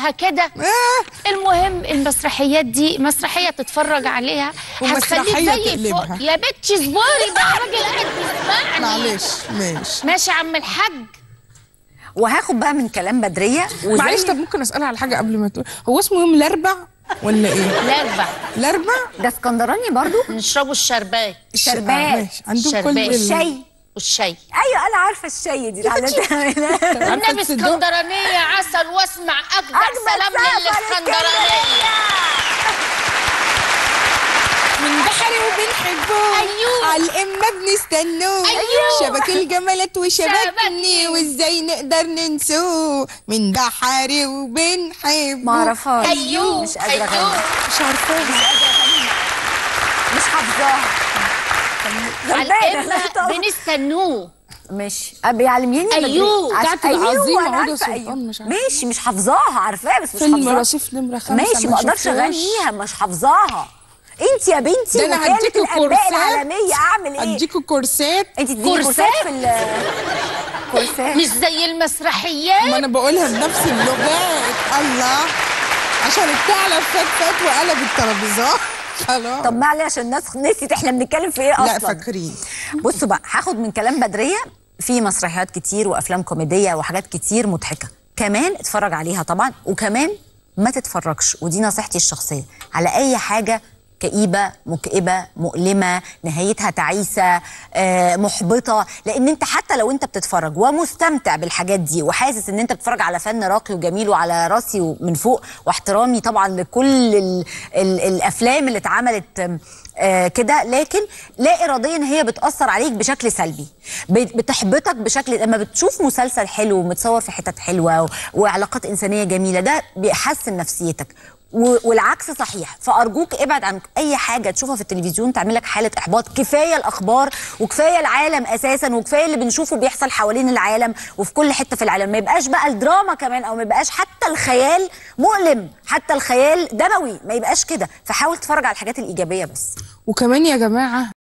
سيبها كده آه. المهم المسرحيات دي مسرحيه تتفرج عليها هتخليك ومسرحية زي فوق تقلبها. يا بنتي اصبري ده راجل قاعد بيسمعني معلش ماشي ماشي يا عم الحاج وهاخد بقى من كلام بدريه وزي- معلش طب ممكن اسالها على حاجه قبل ما تقول هو اسمه يوم الاربع ولا ايه الاربع الاربع ده اسكندراني برضو نشربوا الشربات شربات. آه، ماشي. عندهم كل شربات. ال- الشاي والشاي ايوه انا عارفه الشاي دي عادة. عارفة النبي تصدق؟ اسكندرانيه عسل واسمع اجدع أجمل سلام سلام للاسكندرانيه من بحري وبنحبه أيوه. على الإمة بنستنوه أيوه. شبك الجملات وشبكني شبكني. وازاي نقدر ننسوه من بحري وبنحبه ما اعرفهاش ايوه مش قادره ايوه اغني مش عارفاها مش حافظاها على غلبانة. الإمة بنستنوه مش بيعلميني ولا أيوه. إيه؟ عش- بتاعت العظيمة أنا عودة عارفة سلطان مش عارفة. ماشي مش حافظاها عارفاها بس مش فيلم حافظاها رصيف نمرة خمسة ماشي ما ما اقدرش شفتهاش. اغنيها مش حافظاها انت يا بنتي ده أنا وكالة هديكوا الانباء كورسات. العالميه اعمل ايه اديكوا كورسات انت تديني كورسات؟ كورسات في ال كورسات مش زي المسرحيات ما انا بقولها بنفس اللغات الله عشان الثعلب فات فات وقلب الترابيزات خلاص طب معلش عشان الناس نسيت احنا بنتكلم في ايه اصلا لا فاكرين بصوا بقى هاخد من كلام بدريه في مسرحيات كتير وافلام كوميديه وحاجات كتير مضحكه كمان اتفرج عليها طبعا وكمان ما تتفرجش ودي نصيحتي الشخصيه على اي حاجه كئيبه مكئبه مؤلمه نهايتها تعيسه آه، محبطه لان انت حتى لو انت بتتفرج ومستمتع بالحاجات دي وحاسس ان انت بتتفرج على فن راقي وجميل وعلى راسي من فوق واحترامي طبعا لكل ال ال الافلام اللي اتعملت آم، آه كده لكن لا اراديا هي بتاثر عليك بشكل سلبي بت- بتحبطك بشكل لما بتشوف مسلسل حلو ومتصور في حتت حلوه و- وعلاقات انسانيه جميله ده بيحسن نفسيتك و- والعكس صحيح فارجوك ابعد عن اي حاجه تشوفها في التلفزيون تعمل لك حاله احباط كفايه الاخبار وكفايه العالم اساسا وكفايه اللي بنشوفه بيحصل حوالين العالم وفي كل حته في العالم ما يبقاش بقى الدراما كمان او ما يبقاش حتى الخيال مؤلم حتى الخيال دموي ما يبقاش كده فحاول تتفرج على الحاجات الايجابيه بس وكمان يا جماعه